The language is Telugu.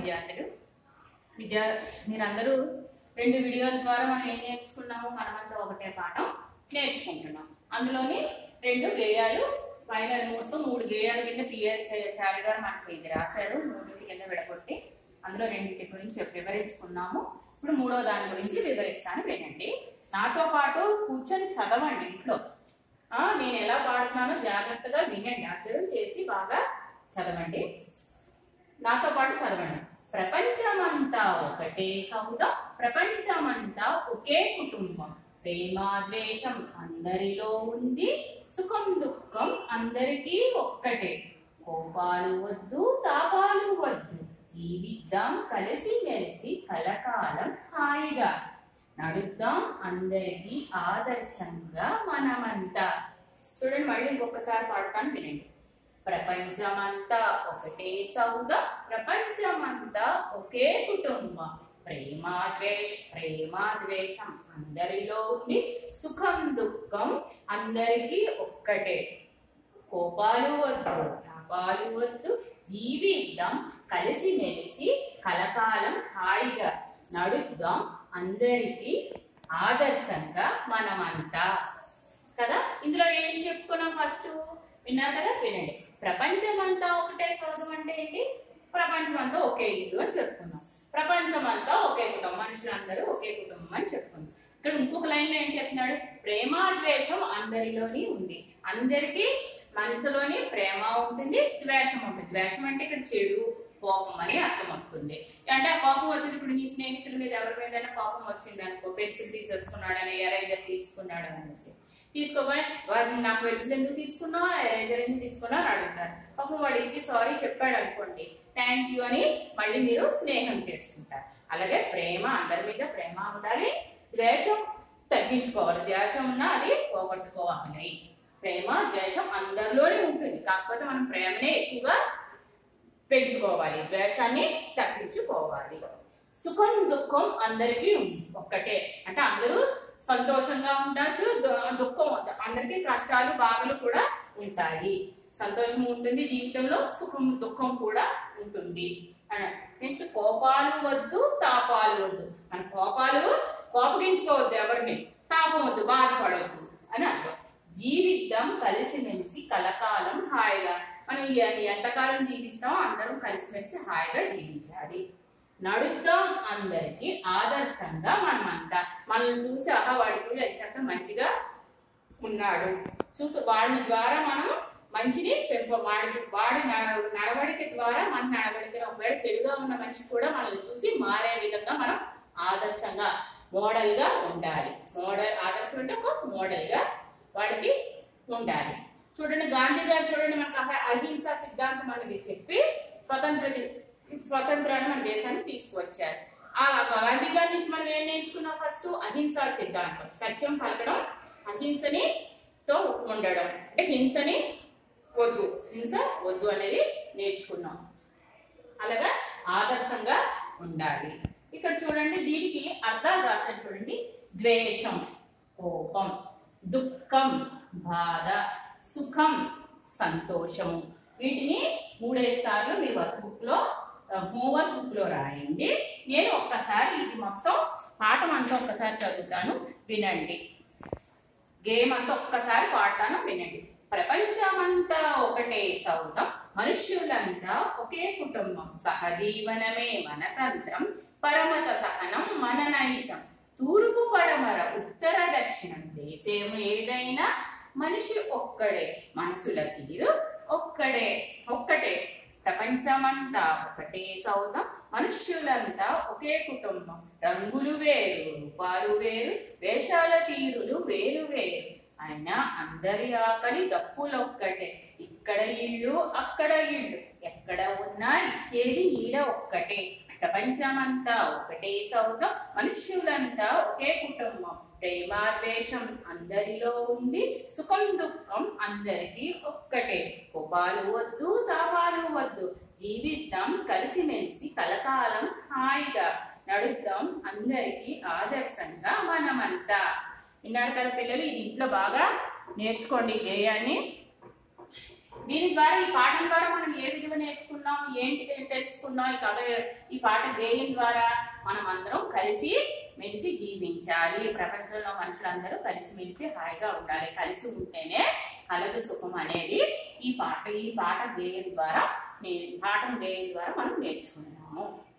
విద్యార్థులు విద్యా మీరందరూ రెండు వీడియోల ద్వారా మనం ఏం నేర్చుకున్నాము మనమంతా ఒకటే పాఠం నేర్చుకుంటున్నాం అందులోని రెండు గేయాలు పైన మొత్తం మూడు గేయాల కింద పిఎస్ చారి గారు మనకు ఇది రాశారు మూడింటి కింద విడగొట్టి అందులో రెండింటి గురించి వివరించుకున్నాము ఇప్పుడు మూడో దాని గురించి వివరిస్తాను వినండి నాతో పాటు కూర్చొని చదవండి ఇంట్లో ఆ, నేను ఎలా పాడుతున్నానో జాగ్రత్తగా వినండి అర్థం చేసి బాగా చదవండి నాతో పాటు చదవండి ప్రపంచమంతా ఒకటే సౌధం ప్రపంచమంతా ఒకే కుటుంబం ప్రేమ ద్వేషం అందరిలో ఉంది సుఖం దుఃఖం అందరికీ ఒక్కటే కోపాలు వద్దు తాపాలు వద్దు జీవిద్దాం కలిసి మెలిసి కలకాలం హాయిగా నడుద్దాం అందరికీ ఆదర్శంగా మనమంతా చూడండి మళ్ళీ ఇంకొకసారి పాడతాను వినండి ప్రపంచమంతా ఒకటే సౌద ప్రపంచమంతా ఒకే కుటుంబం ప్రేమ ద్వేష ప్రేమ ద్వేషం అందరిలో ఉంది సుఖం దుఃఖం అందరికీ ఒక్కటే కోపాలు వద్దు తాపాలు వద్దు జీవిద్దాం కలిసి మెలిసి కలకాలం హాయిగా నడుద్దాం అందరికీ ఆదర్శంగా మనమంతా కదా ఇందులో ఏం చెప్పుకున్నాం ఫస్ట్ విన్నారు కదా వినండి ప్రపంచమంతా ఒకటే సౌధం అంటే ఏంటి ప్రపంచమంతా ఒకే ఇల్లు అని చెప్పుకున్నాం ప్రపంచమంతా ఒకే కుటుంబం మనుషులందరూ ఒకే కుటుంబం అని చెప్పుకున్నాం ఇక్కడ ఇంకొక లైన్ ఏం చెప్తున్నాడు ప్రేమ ద్వేషం అందరిలోని ఉంది అందరికీ మనసులోని ప్రేమ ఉంటుంది ద్వేషం ఉంటుంది ద్వేషం అంటే ఇక్కడ చెడు కోపం అని అర్థం వస్తుంది అంటే ఆ కోపం వచ్చింది ఇప్పుడు నీ స్నేహితుల మీద ఎవరి మీద కోపం వచ్చింది అనుకో పెన్సిల్ తీసేసుకున్నాడని ఎరేజర్ తీసుకున్నాడు అనేసి తీసుకోగానే వాడు నాకు పెన్సిల్ ఎందుకు తీసుకున్నావు ఎరేజర్ ఎందుకు తీసుకున్నావు అని అడుగుతారు పాపం వాడు ఇచ్చి సారీ చెప్పాడు అనుకోండి థ్యాంక్ యూ అని మళ్ళీ మీరు స్నేహం చేసుకుంటారు అలాగే ప్రేమ అందరి మీద ప్రేమ ఉండాలి ద్వేషం తగ్గించుకోవాలి ద్వేషం ఉన్నా అది పోగొట్టుకోవాలి ప్రేమ ద్వేషం అందరిలోనే ఉంటుంది కాకపోతే మనం ప్రేమనే ఎక్కువగా పెంచుకోవాలి ద్వేషాన్ని తగ్గించుకోవాలి సుఖం దుఃఖం అందరికీ ఉంది ఒక్కటే అంటే అందరూ సంతోషంగా ఉండొచ్చు దు- దుఃఖం అందరికీ కష్టాలు బాధలు కూడా ఉంటాయి సంతోషం ఉంటుంది జీవితంలో సుఖం దుఃఖం కూడా ఉంటుంది నెక్స్ట్ కోపాలు వద్దు తాపాలు వద్దు మన కోపాలు కోపగించుకోవద్దు ఎవరిని తాపం వద్దు బాధపడవద్దు అని అర్థం జీవిద్దాం కలిసిమెలిసి కలకాలం హాయిగా మనం ఎ- ఎంతకాలం జీవిస్తామో అందరం కలిసిమెలిసి హాయిగా జీవించాలి నడుద్దాం అందరికి ఆదర్శంగా మనమంతా మనల్ని చూసి ఆహా వాడి చూడు ఎంచక్క మంచిగా ఉన్నాడు చూసి వాడి ద్వారా మనం మంచిని పెంప వాడి వాడి న- నడవడిక ద్వారా మన నడవడికలో ఒకవేళ చెడుగా ఉన్న మనిషి కూడా మనల్ని చూసి మారే విధంగా మనం ఆదర్శంగా మోడల్ గా ఉండాలి మోడల్ ఆదర్శం అంటే ఒక మోడల్ గా వాడికి ఉండాలి చూడండి గాంధీ గారు చూడండి మనకు అహ- అహింసా సిద్ధాంతం అనేది చెప్పి స్వతంత్ర స్వతంత్రాన్ని మన దేశానికి తీసుకువచ్చారు ఆ గాంధీ గారి నుంచి మనం ఏం నేర్చుకున్నాం ఫస్ట్ అహింసా సిద్ధాంతం సత్యం పలకడం అహింసని తో ఉండడం అంటే హింసని వద్దు హింస వద్దు అనేది నేర్చుకున్నాం అలాగా ఆదర్శంగా ఉండాలి ఇక్కడ చూడండి దీనికి అర్థాలు రాశాను చూడండి ద్వేషం కోపం దుఃఖం బాధ సుఖం సంతోషము వీటిని మూడేసి సార్లు మీ వర్క్ బుక్ లో హోంవర్క్ బుక్ లో రాయండి నేను ఒక్కసారి ఇది మొత్తం పాఠం అంతా ఒక్కసారి చదువుతాను వినండి గేమ్ అంతా ఒక్కసారి పాడతాను వినండి ప్రపంచమంతా ఒకటే సౌధం మనుష్యులంతా ఒకే కుటుంబం సహజీవనమే మన తంత్రం పరమత సహనం మన నైజం తూర్పు పడమర ఉత్తర దక్షిణం దేశం ఏదైనా మనిషి ఒక్కడే మనసుల తీరు ఒక్కడే ఒక్కటే ప్రపంచమంతా ఒకటే సౌధం మనుష్యులంతా ఒకే కుటుంబం రంగులు వేరు రూపాలు వేరు వేషాల తీరులు వేరు వేరు అయినా అందరి ఆకలి దప్పులొక్కటే ఇక్కడ ఇల్లు అక్కడ ఇల్లు ఎక్కడ ఉన్నా ఇచ్చేది నీడ ఒక్కటే ప్రపంచమంతా ఒకటే సౌధం మనుష్యులంతా ఒకే కుటుంబం ప్రేమ ద్వేషం అందరిలో ఉంది సుఖం దుఃఖం అందరికీ ఒక్కటే కోపాలు వద్దు తాపాలు వద్దు జీవిద్దాం కలిసిమెలిసి కలకాలం హాయిగా నడుద్దాం అందరికీ ఆదర్శంగా మనమంతా విన్నారు కదా పిల్లలు ఇది ఇంట్లో బాగా నేర్చుకోండి ఈ గేయాన్ని దీని ద్వారా ఈ పాఠం ద్వారా మనం ఏ విలువ నేర్చుకున్నాం ఏంటి తెలుసుకున్నాం ఈ కథ ఈ పాట గేయం ద్వారా మనం అందరం కలిసి మెలిసి జీవించాలి ప్రపంచంలో మనుషులందరూ కలిసి మెలిసి హాయిగా ఉండాలి కలిసి ఉంటేనే కలదు సుఖం అనేది ఈ పాట ఈ పాట గేయం ద్వారా నే పాఠం గేయం ద్వారా మనం నేర్చుకున్నాము